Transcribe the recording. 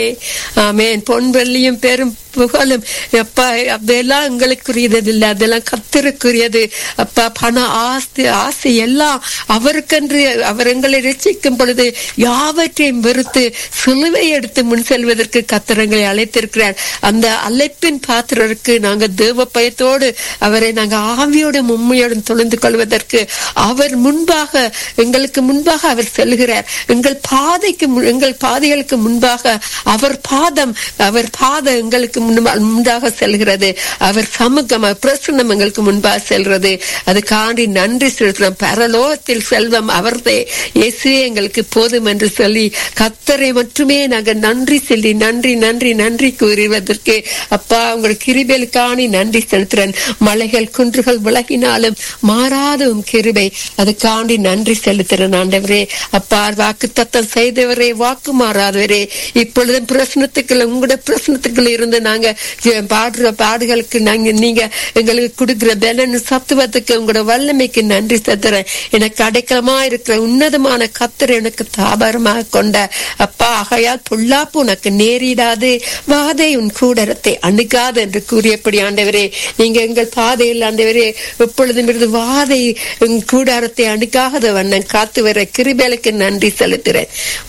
ஆமென் பொன் வெள்ளியும் பெரும் புகழும் அப்பா அதெல்லாம் எங்களுக்குரியது இல்லை அதெல்லாம் கத்திருக்குரியது அப்பா பண ஆஸ்தி ஆசை எல்லாம் அவருக்கென்று அவர் எங்களை ரசிக்கும் பொழுது யாவற்றையும் வெறுத்து சிலுவை எடுத்து முன் செல்வதற்கு கத்திரங்களை அழைத்திருக்கிறார் அந்த அழைப்பின் பாத்திரருக்கு நாங்க தேவ பயத்தோடு அவரை நாங்க ஆவியோடும் உண்மையோடும் தொழுந்து கொள்வதற்கு அவர் முன்பாக எங்களுக்கு முன்பாக அவர் செல்கிறார் எங்கள் பாதைக்கு மு- எங்கள் பாதைகளுக்கு முன்பாக அவர் பாதம் அவர் பாதம் எங்களுக்கு முன்பா- முன்பாக செல்கிறது அவர் சமூகம் அவர் பிரசன்னம் எங்களுக்கு முன்பாக செல்கிறது அதுக்காண்டி நன்றி செலுத்துறோம் பரலோகத்தில் செல்வம் அவர்தே இயேசுவே எங்களுக்கு போதும் என்று சொல்லி கத்தரை மட்டுமே நாங்க நன்றி சொல்லி நன்றி நன்றி நன்றி கூறுவதற்கு அப்பா உங்கள் கிருபைகளுக்காணி நன்றி செலுத்துறேன் மலைகள் குன்றுகள் விலகினாலும் மாறாத உம் கிருபை அதுக்காண்டி நன்றி செலுத்துறேன் ஆண்டவரே அப்பா வாக்கு தத்தம் செய்தவரே வாக்கு மாறாதவரே இப்பொழுதும் பிரச்சனத்துக்குள்ள உங்களோட பிரச்சனத்துக்குள்ள இருந்து நாங்க ஜெ- பாடுற பாடுகளுக்கு நாங்க நீங்க எங்களுக்கு கொடுக்கிற பலன் சத்துவத்துக்கு உங்களோட வல்லமைக்கு நன்றி செலுத்துறேன் எனக்கு அடைக்கலமா இருக்கிற உன்னதமான கத்தர் எனக்கு தாபரமாக கொண்ட அப்பா ஆகையால் பொல்லாப்பு உனக்கு நேரிடாது வாதை உன் கூடரத்தை அணுகாது என்று கூறியபடி ஆண்டவரே நீங்க எங்கள் பாதையில் ஆண்டவரே எப்பொழுதும் இருந்து வாதை உன் கூடாரத்தை அணுகாத வண்ணம் காத்து வர கிருபேலுக்கு நன்றி செலுத்துறேன்